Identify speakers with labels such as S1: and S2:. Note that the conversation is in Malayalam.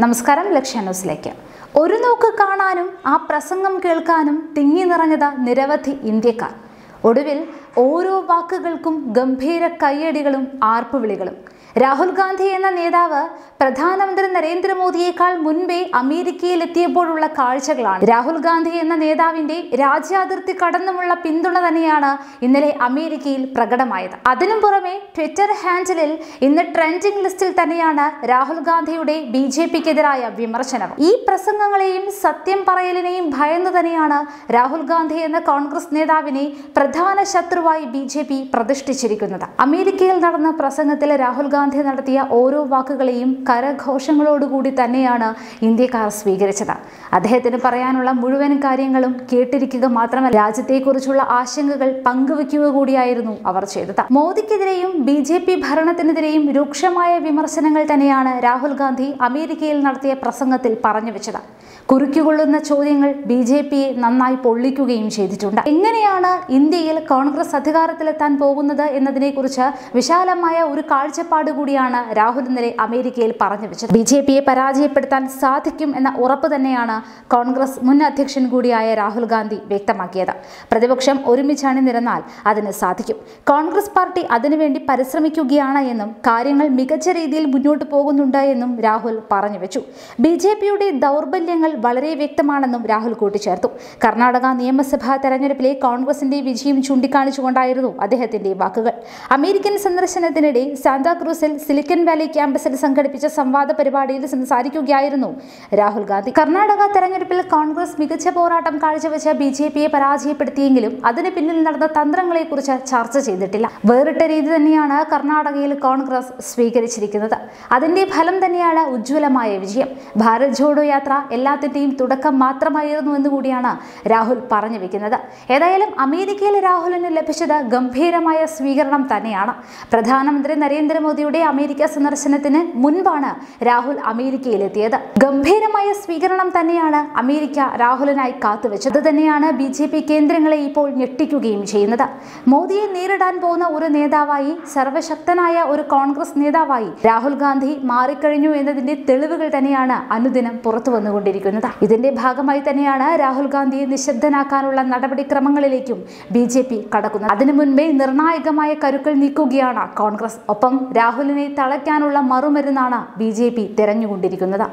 S1: നമസ്കാരം ലക്ഷ്യ ന്യൂസിലേക്ക് ഒരു നോക്ക് കാണാനും ആ പ്രസംഗം കേൾക്കാനും തിങ്ങി നിറഞ്ഞത് നിരവധി ഇന്ത്യക്കാർ ഒടുവിൽ ഓരോ വാക്കുകൾക്കും ഗംഭീര കയ്യടികളും ആർപ്പുവിളികളും രാഹുൽ ഗാന്ധി എന്ന നേതാവ് പ്രധാനമന്ത്രി നരേന്ദ്രമോദിയേക്കാൾ മുൻപേ അമേരിക്കയിൽ എത്തിയപ്പോഴുള്ള കാഴ്ചകളാണ് രാഹുൽ ഗാന്ധി എന്ന നേതാവിന്റെ രാജ്യാതിർത്തി കടന്നുമുള്ള പിന്തുണ തന്നെയാണ് ഇന്നലെ അമേരിക്കയിൽ പ്രകടമായത് അതിനും പുറമെ ട്വിറ്റർ ഹാൻഡിലിൽ ഇന്ന് ട്രെൻഡിംഗ് ലിസ്റ്റിൽ തന്നെയാണ് രാഹുൽ ഗാന്ധിയുടെ ബി ജെ പിക്കെതിരായ വിമർശനം ഈ പ്രസംഗങ്ങളെയും സത്യം പറയലിനെയും ഭയന്നു തന്നെയാണ് രാഹുൽ ഗാന്ധി എന്ന കോൺഗ്രസ് നേതാവിനെ പ്രധാന ശത്രുവായി ബി ജെ പി പ്രതിഷ്ഠിച്ചിരിക്കുന്നത് അമേരിക്കയിൽ നടന്ന പ്രസംഗത്തിൽ രാഹുൽ ഗാന്ധി നടത്തിയ ഓരോ വാക്കുകളെയും കരഘോഷങ്ങളോടുകൂടി തന്നെയാണ് ഇന്ത്യക്കാർ സ്വീകരിച്ചത് അദ്ദേഹത്തിന് പറയാനുള്ള മുഴുവൻ കാര്യങ്ങളും കേട്ടിരിക്കുക മാത്രമല്ല രാജ്യത്തെക്കുറിച്ചുള്ള ആശങ്കകൾ പങ്കുവെക്കുക കൂടിയായിരുന്നു അവർ ചെയ്തത് മോദിക്കെതിരെയും ബി ജെ പി ഭരണത്തിനെതിരെയും രൂക്ഷമായ വിമർശനങ്ങൾ തന്നെയാണ് രാഹുൽ ഗാന്ധി അമേരിക്കയിൽ നടത്തിയ പ്രസംഗത്തിൽ പറഞ്ഞു വെച്ചത് കുറുക്കിക്കൊള്ളുന്ന ചോദ്യങ്ങൾ ബി ജെ പിയെ നന്നായി പൊള്ളിക്കുകയും ചെയ്തിട്ടുണ്ട് എങ്ങനെയാണ് ഇന്ത്യയിൽ കോൺഗ്രസ് അധികാരത്തിലെത്താൻ പോകുന്നത് എന്നതിനെക്കുറിച്ച് വിശാലമായ ഒരു കാഴ്ചപ്പാട് കൂടിയാണ് രാഹുൽ ഇന്നലെ അമേരിക്കയിൽ പറഞ്ഞു വെച്ചത് ബി ജെ പിയെ പരാജയപ്പെടുത്താൻ സാധിക്കും എന്ന ഉറപ്പ് തന്നെയാണ് കോൺഗ്രസ് മുൻ അധ്യക്ഷൻ കൂടിയായ രാഹുൽ ഗാന്ധി വ്യക്തമാക്കിയത് പ്രതിപക്ഷം ഒരുമിച്ച് അണിനിരന്നാൽ അതിന് സാധിക്കും കോൺഗ്രസ് പാർട്ടി അതിനുവേണ്ടി പരിശ്രമിക്കുകയാണ് എന്നും കാര്യങ്ങൾ മികച്ച രീതിയിൽ മുന്നോട്ട് പോകുന്നുണ്ട് എന്നും രാഹുൽ പറഞ്ഞു വെച്ചു ബി ജെ പിയുടെ ദൗർബല്യങ്ങൾ വളരെ വ്യക്തമാണെന്നും രാഹുൽ കൂട്ടിച്ചേർത്തു കർണാടക നിയമസഭാ തെരഞ്ഞെടുപ്പിലെ കോൺഗ്രസിന്റെ വിജയം ചൂണ്ടിക്കാണിച്ചുകൊണ്ടായിരുന്നു അദ്ദേഹത്തിന്റെ വാക്കുകൾ അമേരിക്കൻ സന്ദർശനത്തിനിടെ സാന്താക്രൂസിൽ സിലിക്കൺ വാലി ക്യാമ്പസിൽ സംഘടിപ്പിച്ച സംവാദ പരിപാടിയിൽ സംസാരിക്കുകയായിരുന്നു രാഹുൽ ഗാന്ധി കർണാടക തെരഞ്ഞെടുപ്പിൽ കോൺഗ്രസ് മികച്ച പോരാട്ടം കാഴ്ചവെച്ച ബി ജെ പിയെ പരാജയപ്പെടുത്തിയെങ്കിലും അതിന് പിന്നിൽ നടന്ന തന്ത്രങ്ങളെക്കുറിച്ച് ചർച്ച ചെയ്തിട്ടില്ല വേറിട്ട രീതി തന്നെയാണ് കർണാടകയിൽ കോൺഗ്രസ് സ്വീകരിച്ചിരിക്കുന്നത് അതിന്റെ ഫലം തന്നെയാണ് ഉജ്ജ്വലമായ വിജയം ഭാരത് ജോഡോ യാത്ര എല്ലാത്തിന്റെയും തുടക്കം മാത്രമായിരുന്നു എന്ന് കൂടിയാണ് രാഹുൽ പറഞ്ഞു വെക്കുന്നത് ഏതായാലും അമേരിക്കയിൽ രാഹുലിന് ലഭിച്ചത് ഗംഭീരമായ സ്വീകരണം തന്നെയാണ് പ്രധാനമന്ത്രി നരേന്ദ്രമോദിയുടെ അമേരിക്ക സന്ദർശനത്തിന് മുൻപാണ് രാഹുൽ അമേരിക്കയിലെത്തിയത് ഗംഭീരമായ സ്വീകരണം തന്നെയാണ് അമേരിക്ക രാഹുലിനായി കാത്തുവെച്ചത് തന്നെയാണ് ബി ജെ പി കേന്ദ്രങ്ങളെ ഇപ്പോൾ ഞെട്ടിക്കുകയും ചെയ്യുന്നത് മോദിയെ നേരിടാൻ പോകുന്ന ഒരു നേതാവായി സർവശക്തനായ ഒരു കോൺഗ്രസ് നേതാവായി രാഹുൽ ഗാന്ധി മാറിക്കഴിഞ്ഞു എന്നതിന്റെ തെളിവുകൾ തന്നെയാണ് അനുദിനം പുറത്തു വന്നുകൊണ്ടിരിക്കുന്നത് ഇതിന്റെ ഭാഗമായി തന്നെയാണ് രാഹുൽ ഗാന്ധിയെ നിശബ്ദനാക്കാനുള്ള നടപടിക്രമങ്ങളിലേക്കും ബി ജെ പി കടക്കുന്നത് അതിനു മുൻപേ നിർണായകമായ കരുക്കൾ നീക്കുകയാണ് കോൺഗ്രസ് ഒപ്പം രാഹുലിനെ തളയ്ക്കാനുള്ള മറുമരുന്നാണ് ബി ജെ പി തിരഞ്ഞുകൊണ്ടിരിക്കുന്നത്